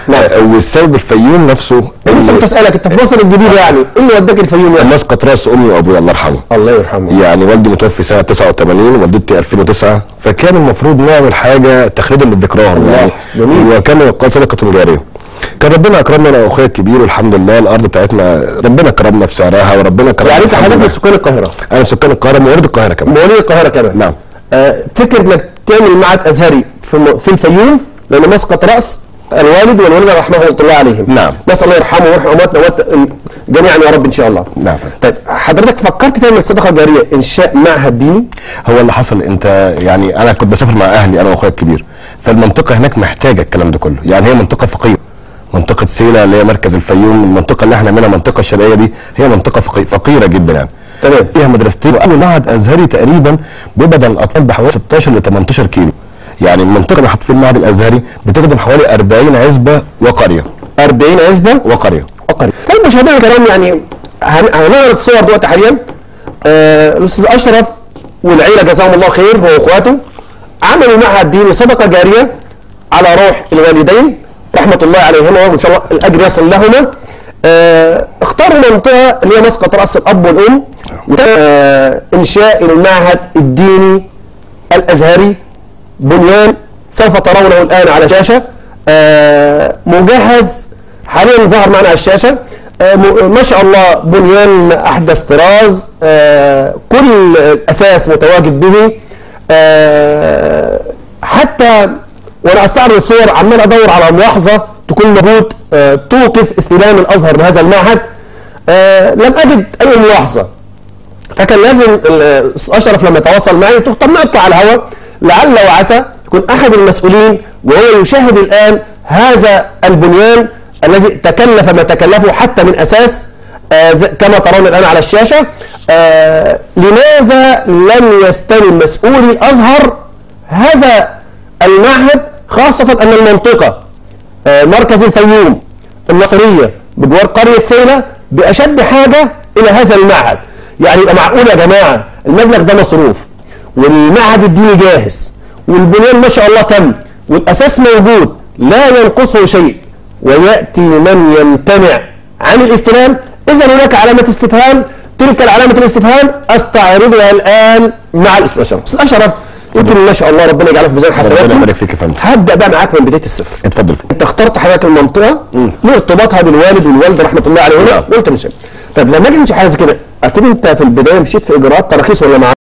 نعم. آه، والسبب الفيوم نفسه لسه إن كنت اسالك انت في مصر الجديده يعني ايه اللي وداك الفيوم يعني مسقط راس امي وابويا الله يرحمه الله يرحمه يعني والدي متوفي سنه 89 ووالدتي 2009 فكان المفروض نعمل حاجه تخليدا لذكراهم الله، يعني جميل. وكان يقال صدقه جاريه كان ربنا اكرمنا انا واخويا الكبير والحمد لله الارض بتاعتنا ربنا كرمنا في سعرها وربنا كرمنا يعني انت الحمد حضرتك لله. من سكان القاهره انا سكان القاهره مواليد القاهره كمان مواليد القاهره كمان نعم آه فكره انك تعمل معهد ازهري في م- في الفيوم لان مسقط راس الوالد والوالده رحمه الله عليهم نعم. نسال الله يرحمه ويرحم امواتنا وأموات جميعا يا رب ان شاء الله نعم. طيب حضرتك فكرت تعمل صدقه جاريه انشاء معهد ديني هو اللي حصل انت يعني انا كنت بسافر مع اهلي انا واخويا الكبير فالمنطقه هناك محتاجه الكلام ده كله يعني هي منطقه فقيره منطقه سيلا اللي هي مركز الفيوم المنطقه اللي احنا منها المنطقه الشرقيه دي هي منطقه فقي- فقيره جدا يعني تمام. فيها مدرستين واول معهد ازهري تقريبا بيبدا الاطفال بحوالي 16 ل 18 كيلو يعني المنطقه اللي حاطين فيها المعهد الازهري بتخدم حوالي 40 عزبه وقريه 40 عزبه وقريه فقري طيب مشاهدينا الكرام يعني هن- هنعرض صور دلوقتي حاليا آه، الاستاذ اشرف والعيله جزاهم الله خير هو واخواته عملوا معهد ديني صدقه جاريه على روح الوالدين رحمه الله عليهما وان شاء الله الاجر يصل لهما آه، اختاروا منطقه اللي هي مسقط راس الاب والام آه، انشاء المعهد الديني الازهري بنيان سوف ترونه الان على شاشه آه، مجهز حاليا ظهر معنا على الشاشه آه، م- ما شاء الله بنيان احدث طراز آه، كل الاساس متواجد به آه، حتى وانا استعرض الصور عمال ادور على ملاحظه تكون موجود آه، توقف استلام الازهر بهذا المعهد آه، لم اجد اي ملاحظه فكان لازم ال- اشرف لما يتواصل معي قلت له طب نقطع على الهواء لعل وعسى يكون احد المسؤولين وهو يشاهد الان هذا البنيان الذي تكلف ما تكلفه حتى من اساس آه ز- كما ترون الان على الشاشه آه لماذا لم يستلم مسؤولي الازهر هذا المعهد خاصه ان المنطقه آه، مركز الفيوم النصريه بجوار قريه سينا باشد حاجه الى هذا المعهد يعني يبقى معقول يا جماعه المبلغ ده مصروف والمعهد الديني جاهز والبنيان ما شاء الله تم والاساس موجود لا ينقصه شيء وياتي من يمتنع عن الاستلام اذا هناك علامه استفهام تلك العلامه الاستفهام استعرضها الان مع الاستاذ اشرف استاذ اشرف يمكن ما شاء الله ربنا يجعله في ميزان ربنا حسناتكم يبارك فيك يا فندم هبدا بقى معاك من بدايه الصفر اتفضل انت اخترت حضرتك المنطقه لارتباطها بالوالد والوالده رحمه الله عليهما نعم. وانت مش طب لما اجي امشي حاجه زي كده اكيد انت في البدايه مشيت في اجراءات تراخيص ولا مع